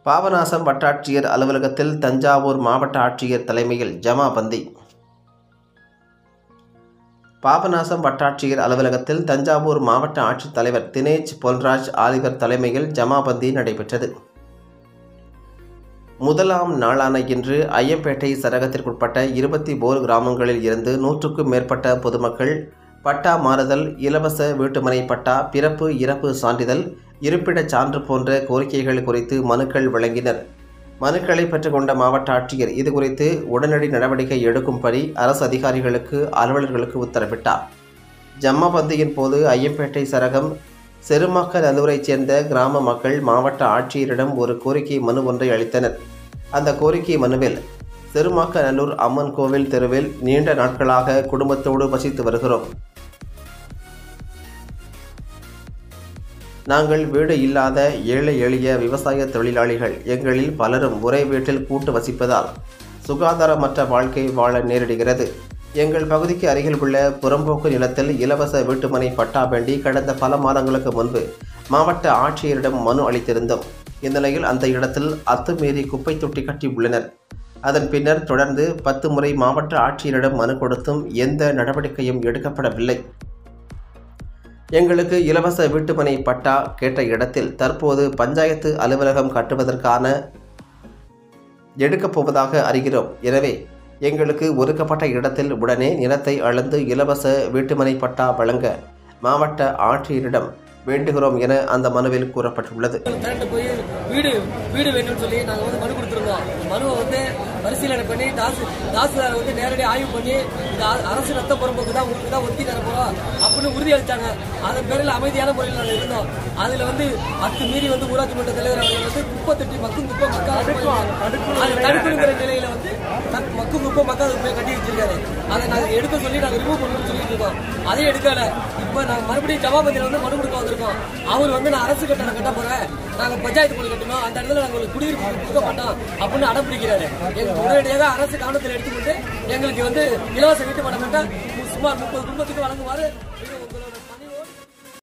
பாபநாசம் வட்டாட்சியர் அலுவலகத்தில் தஞ்சாவூர் மாவட்ட ஆட்சியர் தலைமையில் ஜமாபந்தி பாபநாசம் வட்டாட்சியர் அலுவலகத்தில் தஞ்சாவூர் மாவட்ட ஆட்சித்தலைவர் தினேஷ் பொன்ராஜ் ஆலிவர் தலைமையில் ஜமாபந்தி நடைபெற்றது முதலாம் நாளான இன்று ஐயம்பேட்டை சரகத்திற்குட்பட்ட இருபத்தி ஓரு கிராமங்களில் இருந்து நூற்றுக்கும் மேற்பட்ட பொதுமக்கள் பட்டா மாறுதல் இலவச வீட்டுமனை பட்டா பிறப்பு இறப்பு சான்றிதழ் இருப்பிடச் சான்று போன்ற கோரிக்கைகள் குறித்து மனுக்கள் வழங்கினர் மனுக்களை பெற்றுக்கொண்ட மாவட்ட ஆட்சியர் இதுகுறித்து உடனடி நடவடிக்கை எடுக்கும்படி அரசு அதிகாரிகளுக்கு அலுவலர்களுக்கு உத்தரவிட்டார் ஜம்மபந்தியின் போது ஐயம்பேட்டை சரகம் செருமாக்க நல்லூரைச் சேர்ந்த கிராம மக்கள் மாவட்ட ஆட்சியரிடம் ஒரு கோரிக்கை மனு ஒன்றை அளித்தனர் அந்த கோரிக்கை மனுவில் செருமாக்க நல்லூர் அம்மன் கோவில் தெருவில் நீண்ட நாட்களாக குடும்பத்தோடு வசித்து வருகிறோம் நாங்கள் வீடு இல்லாத ஏழை எளிய விவசாய தொழிலாளிகள் எங்களில் பலரும் ஒரே வீட்டில் கூட்டு வசிப்பதால் சுகாதாரமற்ற வாழ்க்கை வாழ நேரிடுகிறது எங்கள் பகுதிக்கு அருகில் உள்ள புறம்போக்கு நிலத்தில் இலவச வீட்டுமனை பட்டா வேண்டி கடந்த பல மாதங்களுக்கு முன்பு மாவட்ட ஆட்சியரிடம் மனு அளித்திருந்தோம் இந்நிலையில் அந்த இடத்தில் அத்துமீறி குப்பை தொட்டி கட்டி உள்ளனர் அதன் பின்னர் தொடர்ந்து பத்து முறை மாவட்ட ஆட்சியரிடம் மனு கொடுத்தும் எந்த நடவடிக்கையும் எடுக்கப்படவில்லை எங்களுக்கு இலவச வீட்டுமனை பட்டா கேட்ட இடத்தில் தற்போது பஞ்சாயத்து அலுவலகம் கட்டுவதற்கான எடுக்கப் போவதாக அறிகிறோம் எனவே எங்களுக்கு ஒதுக்கப்பட்ட இடத்தில் உடனே நிலத்தை அளந்து இலவச வீட்டுமனை பட்டா வழங்க மாவட்ட ஆட்சியரிடம் வேண்டுகிறோம் என அந்த மனுவில் கூறப்பட்டுள்ளது திரண்டு போய் வீடு வீடு வேணும்னு சொல்லி நாங்க வந்து மனு கொடுத்துருந்தோம் மனுவை வந்து பரிசீலனை பண்ணி தாசு தாசில்தார் வந்து நேரடி ஆய்வு பண்ணி இந்த அ- அரசு ரத்த புறம்போக்கு தான் உங்களுக்கு தான் ஒத்தி தர போறோம் அப்படின்னு உறுதி அளித்தாங்க அதன் பேரில் அமைதியான முறையில் நாங்கள் இருந்தோம் அதுல வந்து அத்து மீறி வந்து ஊராட்சி மன்ற தலைவர் அவர்கள் வந்து குப்பை தட்டி மக்கும் குப்பை மக்கா அது தடுக்கணுங்கிற நிலையில வந்து தக்- மக்கும் குப்பை மக்கா குப்பை கட்டி வச்சிருக்காரு அதை நாங்க எடுக்க சொல்லி நாங்க ரிமூவ் பண்ணணும்னு சொல்லிட்டு இருக்கோம் அதையும் எடுக்கல இப்ப நாங்க மறுபடியும் ஜமாபதியில வந்து மனு கொடுக்க வந்திருக்கோம் அவர் வந்து நான் அரசு கட்டணம் கட்ட போறேன் நாங்க பஞ்சாயத்து போய் கட்டணும் அந்த இடத்துல நாங்க உங்களுக்கு குடியிருப்பு கொடுக்க மாட்டோம் அப்படின்னு அடம் பிடிக்கிறாரு எங்களுக்கு உடனடியாக அரசு கவனத்தில் எடுத்துக்கொண்டு எங்களுக்கு வந்து இலவச வீட்டு மடம் சுமார் முப்பது குடும்பத்துக்கு வழங்குமாறு